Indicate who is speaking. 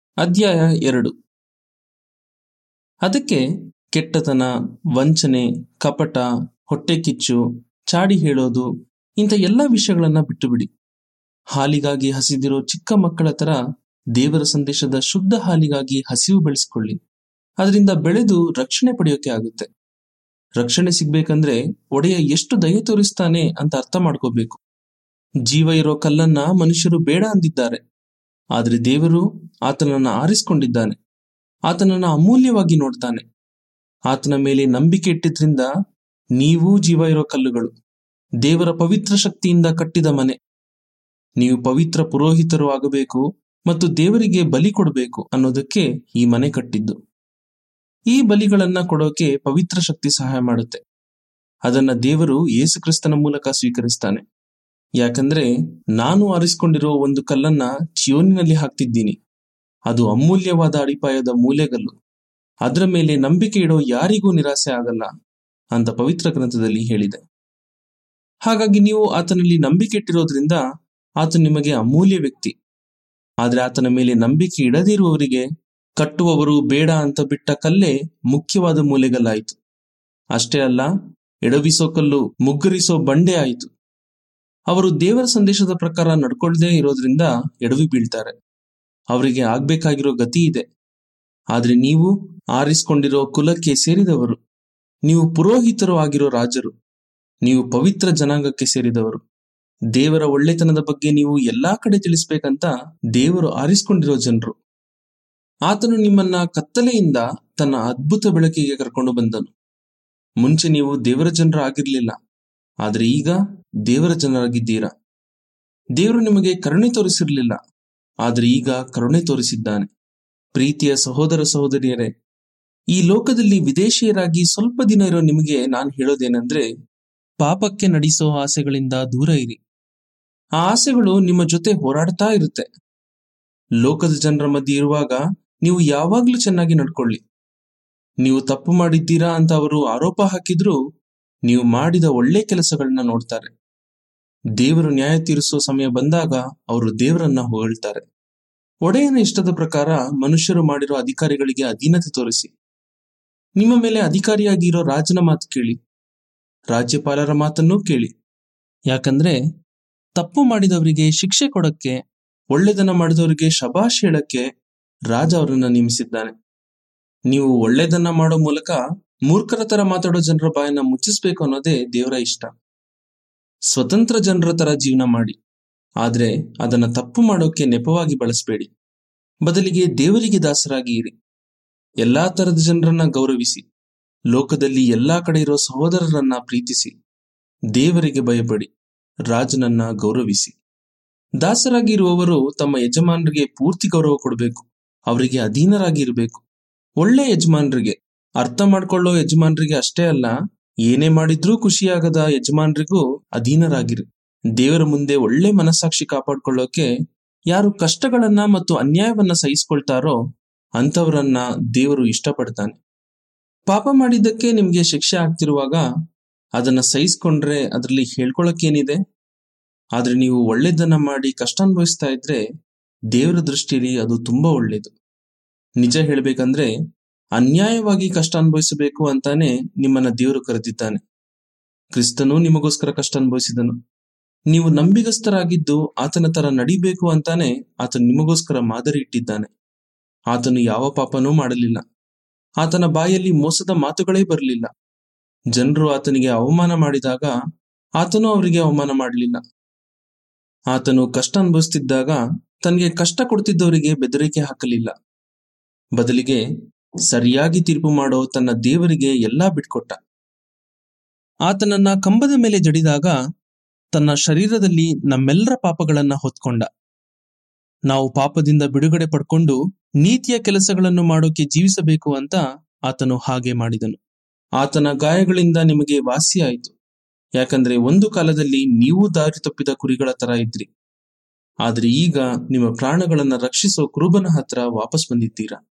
Speaker 1: ಅಧ್ಯಾಯ ಎರಡು ಅದಕ್ಕೆ ಕೆಟ್ಟತನ ವಂಚನೆ ಕಪಟ ಹೊಟ್ಟೆಕಿಚ್ಚು ಚಾಡಿ ಹೇಳೋದು ಇಂಥ ಎಲ್ಲ ವಿಷಯಗಳನ್ನ ಬಿಟ್ಟುಬಿಡಿ ಹಾಲಿಗಾಗಿ ಹಸಿದಿರೋ ಚಿಕ್ಕ ಮಕ್ಕಳ ತರ ದೇವರ ಸಂದೇಶದ ಶುದ್ಧ ಹಾಲಿಗಾಗಿ ಹಸಿವು ಬೆಳೆಸ್ಕೊಳ್ಳಿ ಅದರಿಂದ ಬೆಳೆದು ರಕ್ಷಣೆ ಪಡೆಯೋಕೆ ಆಗುತ್ತೆ ರಕ್ಷಣೆ ಸಿಗ್ಬೇಕಂದ್ರೆ ಒಡೆಯ ಎಷ್ಟು ದಯೆ ತೋರಿಸ್ತಾನೆ ಅಂತ ಅರ್ಥ ಮಾಡ್ಕೋಬೇಕು ಜೀವ ಇರೋ ಕಲ್ಲನ್ನ ಮನುಷ್ಯರು ಬೇಡ ಅಂದಿದ್ದಾರೆ ಆದ್ರೆ ದೇವರು ಆತನನ್ನ ಆರಿಸಿಕೊಂಡಿದ್ದಾನೆ ಆತನನ್ನ ಅಮೂಲ್ಯವಾಗಿ ನೋಡ್ತಾನೆ ಆತನ ಮೇಲೆ ನಂಬಿಕೆ ಇಟ್ಟಿದ್ರಿಂದ ನೀವೂ ಜೀವ ಇರೋ ಕಲ್ಲುಗಳು ದೇವರ ಪವಿತ್ರ ಶಕ್ತಿಯಿಂದ ಕಟ್ಟಿದ ಮನೆ ನೀವು ಪವಿತ್ರ ಪುರೋಹಿತರು ಆಗಬೇಕು ಮತ್ತು ದೇವರಿಗೆ ಬಲಿ ಕೊಡಬೇಕು ಅನ್ನೋದಕ್ಕೆ ಈ ಮನೆ ಕಟ್ಟಿದ್ದು ಈ ಬಲಿಗಳನ್ನ ಕೊಡೋಕೆ ಪವಿತ್ರ ಶಕ್ತಿ ಸಹಾಯ ಮಾಡುತ್ತೆ ಅದನ್ನ ದೇವರು ಯೇಸು ಕ್ರಿಸ್ತನ ಮೂಲಕ ಸ್ವೀಕರಿಸ್ತಾನೆ ಯಾಕಂದ್ರೆ ನಾನು ಆರಿಸಿಕೊಂಡಿರೋ ಒಂದು ಕಲ್ಲನ್ನ ಚಿಯೋನಿನಲ್ಲಿ ಹಾಕ್ತಿದ್ದೀನಿ ಅದು ಅಮೂಲ್ಯವಾದ ಅಡಿಪಾಯದ ಮೂಲೆಗಲ್ಲು ಅದರ ಮೇಲೆ ನಂಬಿಕೆ ಇಡೋ ಯಾರಿಗೂ ನಿರಾಸೆ ಆಗಲ್ಲ ಅಂತ ಪವಿತ್ರ ಗ್ರಂಥದಲ್ಲಿ ಹೇಳಿದೆ ಹಾಗಾಗಿ ನೀವು ಆತನಲ್ಲಿ ನಂಬಿಕೆ ಇಟ್ಟಿರೋದ್ರಿಂದ ಆತ ನಿಮಗೆ ಅಮೂಲ್ಯ ವ್ಯಕ್ತಿ ಆದ್ರೆ ಆತನ ಮೇಲೆ ನಂಬಿಕೆ ಇಡದಿರುವವರಿಗೆ ಕಟ್ಟುವವರು ಬೇಡ ಅಂತ ಬಿಟ್ಟ ಕಲ್ಲೇ ಮುಖ್ಯವಾದ ಮೂಲೆಗಲ್ಲಾಯಿತು ಅಷ್ಟೇ ಅಲ್ಲ ಎಡವಿಸೋ ಕಲ್ಲು ಮುಗ್ಗರಿಸೋ ಬಂಡೆ ಆಯಿತು ಅವರು ದೇವರ ಸಂದೇಶದ ಪ್ರಕಾರ ನಡ್ಕೊಳ್ದೇ ಇರೋದ್ರಿಂದ ಎಡವಿ ಬೀಳ್ತಾರೆ ಅವರಿಗೆ ಆಗ್ಬೇಕಾಗಿರೋ ಗತಿ ಇದೆ ಆದ್ರೆ ನೀವು ಆರಿಸ್ಕೊಂಡಿರೋ ಕುಲಕ್ಕೆ ಸೇರಿದವರು ನೀವು ಪುರೋಹಿತರು ಆಗಿರೋ ರಾಜರು ನೀವು ಪವಿತ್ರ ಜನಾಂಗಕ್ಕೆ ಸೇರಿದವರು ದೇವರ ಒಳ್ಳೆತನದ ಬಗ್ಗೆ ನೀವು ಎಲ್ಲಾ ಕಡೆ ತಿಳಿಸ್ಬೇಕಂತ ದೇವರು ಆರಿಸ್ಕೊಂಡಿರೋ ಜನರು ಆತನು ನಿಮ್ಮನ್ನ ಕತ್ತಲೆಯಿಂದ ತನ್ನ ಅದ್ಭುತ ಬೆಳಕಿಗೆ ಕರ್ಕೊಂಡು ಬಂದನು ಮುಂಚೆ ನೀವು ದೇವರ ಜನರ ಆಗಿರ್ಲಿಲ್ಲ ಆದ್ರೆ ಈಗ ದೇವರ ಜನರಾಗಿದ್ದೀರಾ ದೇವರು ನಿಮಗೆ ಕರುಣೆ ತೋರಿಸಿರ್ಲಿಲ್ಲ ಆದ್ರೆ ಈಗ ಕರುಣೆ ತೋರಿಸಿದ್ದಾನೆ ಪ್ರೀತಿಯ ಸಹೋದರ ಸಹೋದರಿಯರೇ ಈ ಲೋಕದಲ್ಲಿ ವಿದೇಶಿಯರಾಗಿ ಸ್ವಲ್ಪ ದಿನ ಇರೋ ನಿಮಗೆ ನಾನು ಹೇಳೋದೇನೆಂದ್ರೆ ಪಾಪಕ್ಕೆ ನಡೆಸೋ ಆಸೆಗಳಿಂದ ದೂರ ಇರಿ ಆ ಆಸೆಗಳು ನಿಮ್ಮ ಜೊತೆ ಹೋರಾಡ್ತಾ ಇರುತ್ತೆ ಲೋಕದ ಜನರ ಮಧ್ಯೆ ಇರುವಾಗ ನೀವು ಯಾವಾಗ್ಲೂ ಚೆನ್ನಾಗಿ ನಡ್ಕೊಳ್ಳಿ ನೀವು ತಪ್ಪು ಮಾಡಿದ್ದೀರಾ ಅಂತ ಅವರು ಆರೋಪ ಹಾಕಿದ್ರು ನೀವು ಮಾಡಿದ ಒಳ್ಳೆ ಕೆಲಸಗಳನ್ನ ನೋಡ್ತಾರೆ ದೇವರು ನ್ಯಾಯ ತೀರಿಸೋ ಸಮಯ ಬಂದಾಗ ಅವರು ದೇವರನ್ನ ಹೊಗಳ್ತಾರೆ ಒಡೆಯನ ಇಷ್ಟದ ಪ್ರಕಾರ ಮನುಷ್ಯರು ಮಾಡಿರೋ ಅಧಿಕಾರಿಗಳಿಗೆ ಅಧೀನತೆ ತೋರಿಸಿ ನಿಮ್ಮ ಮೇಲೆ ಅಧಿಕಾರಿಯಾಗಿ ಇರೋ ರಾಜನ ಮಾತು ಕೇಳಿ ರಾಜ್ಯಪಾಲರ ಮಾತನ್ನೂ ಕೇಳಿ ಯಾಕಂದ್ರೆ ತಪ್ಪು ಮಾಡಿದವರಿಗೆ ಶಿಕ್ಷೆ ಕೊಡಕ್ಕೆ ಒಳ್ಳೆದನ್ನ ಮಾಡಿದವರಿಗೆ ಶಬಾಷ್ ಹೇಳಕ್ಕೆ ರಾಜ ಅವರನ್ನ ನೇಮಿಸಿದ್ದಾನೆ ನೀವು ಒಳ್ಳೆದನ್ನ ಮಾಡೋ ಮೂಲಕ ಮೂರ್ಖರ ತರ ಮಾತಾಡೋ ಜನರ ಬಾಯನ್ನ ಮುಚ್ಚಿಸ್ಬೇಕು ಅನ್ನೋದೇ ದೇವರ ಇಷ್ಟ ಸ್ವತಂತ್ರ ಜನರ ತರ ಜೀವನ ಮಾಡಿ ಆದ್ರೆ ಅದನ್ನ ತಪ್ಪು ಮಾಡೋಕೆ ನೆಪವಾಗಿ ಬಳಸಬೇಡಿ ಬದಲಿಗೆ ದೇವರಿಗೆ ದಾಸರಾಗಿ ಇರಿ ಎಲ್ಲಾ ತರದ ಜನರನ್ನ ಗೌರವಿಸಿ ಲೋಕದಲ್ಲಿ ಎಲ್ಲಾ ಕಡೆ ಇರೋ ಸಹೋದರರನ್ನ ಪ್ರೀತಿಸಿ ದೇವರಿಗೆ ಭಯಪಡಿ ರಾಜನನ್ನ ಗೌರವಿಸಿ ದಾಸರಾಗಿ ಇರುವವರು ತಮ್ಮ ಯಜಮಾನರಿಗೆ ಪೂರ್ತಿ ಗೌರವ ಕೊಡಬೇಕು ಅವರಿಗೆ ಅಧೀನರಾಗಿ ಇರಬೇಕು ಒಳ್ಳೆ ಯಜಮಾನರಿಗೆ ಅರ್ಥ ಮಾಡ್ಕೊಳ್ಳೋ ಯಜಮಾನರಿಗೆ ಅಷ್ಟೇ ಅಲ್ಲ ಏನೇ ಮಾಡಿದ್ರೂ ಖುಷಿಯಾಗದ ಯಜಮಾನರಿಗೂ ಅಧೀನರಾಗಿರಿ ದೇವರ ಮುಂದೆ ಒಳ್ಳೆ ಮನಸ್ಸಾಕ್ಷಿ ಕಾಪಾಡ್ಕೊಳ್ಳೋಕೆ ಯಾರು ಕಷ್ಟಗಳನ್ನ ಮತ್ತು ಅನ್ಯಾಯವನ್ನ ಸಹಿಸ್ಕೊಳ್ತಾರೋ ಅಂಥವರನ್ನ ದೇವರು ಇಷ್ಟಪಡ್ತಾನೆ ಪಾಪ ಮಾಡಿದ್ದಕ್ಕೆ ನಿಮ್ಗೆ ಶಿಕ್ಷೆ ಆಗ್ತಿರುವಾಗ ಅದನ್ನ ಸಹಿಸ್ಕೊಂಡ್ರೆ ಅದರಲ್ಲಿ ಹೇಳ್ಕೊಳಕ್ಕೇನಿದೆ ಆದ್ರೆ ನೀವು ಒಳ್ಳೇದನ್ನ ಮಾಡಿ ಕಷ್ಟ ಅನುಭವಿಸ್ತಾ ಇದ್ರೆ ದೇವರ ದೃಷ್ಟಿಯಲ್ಲಿ ಅದು ತುಂಬಾ ಒಳ್ಳೇದು ನಿಜ ಹೇಳ್ಬೇಕಂದ್ರೆ ಅನ್ಯಾಯವಾಗಿ ಕಷ್ಟ ಅನುಭವಿಸಬೇಕು ಅಂತಾನೆ ನಿಮ್ಮನ್ನ ದೇವರು ಕರೆದಿದ್ದಾನೆ ಕ್ರಿಸ್ತನು ನಿಮಗೋಸ್ಕರ ಕಷ್ಟ ಅನುಭವಿಸಿದನು ನೀವು ನಂಬಿಗಸ್ತರಾಗಿದ್ದು ಆತನ ತರ ನಡಿಬೇಕು ಅಂತಾನೆ ಆತನು ನಿಮಗೋಸ್ಕರ ಮಾದರಿ ಇಟ್ಟಿದ್ದಾನೆ ಆತನು ಯಾವ ಪಾಪನೂ ಮಾಡಲಿಲ್ಲ ಆತನ ಬಾಯಲ್ಲಿ ಮೋಸದ ಮಾತುಗಳೇ ಬರಲಿಲ್ಲ ಜನರು ಆತನಿಗೆ ಅವಮಾನ ಮಾಡಿದಾಗ ಆತನು ಅವರಿಗೆ ಅವಮಾನ ಮಾಡಲಿಲ್ಲ ಆತನು ಕಷ್ಟ ಅನುಭವಿಸ್ತಿದ್ದಾಗ ತನಗೆ ಕಷ್ಟ ಕೊಡ್ತಿದ್ದವರಿಗೆ ಬೆದರಿಕೆ ಹಾಕಲಿಲ್ಲ ಬದಲಿಗೆ ಸರಿಯಾಗಿ ತೀರ್ಪು ಮಾಡೋ ತನ್ನ ದೇವರಿಗೆ ಎಲ್ಲಾ ಬಿಟ್ಕೊಟ್ಟ ಆತನನ್ನ ಕಂಬದ ಮೇಲೆ ಜಡಿದಾಗ ತನ್ನ ಶರೀರದಲ್ಲಿ ನಮ್ಮೆಲ್ಲರ ಪಾಪಗಳನ್ನ ಹೊತ್ಕೊಂಡ ನಾವು ಪಾಪದಿಂದ ಬಿಡುಗಡೆ ಪಡ್ಕೊಂಡು ನೀತಿಯ ಕೆಲಸಗಳನ್ನು ಮಾಡೋಕೆ ಜೀವಿಸಬೇಕು ಅಂತ ಆತನು ಹಾಗೆ ಮಾಡಿದನು ಆತನ ಗಾಯಗಳಿಂದ ನಿಮಗೆ ವಾಸಿಯಾಯಿತು ಯಾಕಂದ್ರೆ ಒಂದು ಕಾಲದಲ್ಲಿ ನೀವು ದಾರಿ ತಪ್ಪಿದ ಕುರಿಗಳ ತರ ಇದ್ರಿ ಆದ್ರೆ ಈಗ ನಿಮ್ಮ ಪ್ರಾಣಗಳನ್ನ ರಕ್ಷಿಸೋ ಕುರುಬನ ಹತ್ರ ವಾಪಸ್ ಬಂದಿದ್ದೀರಾ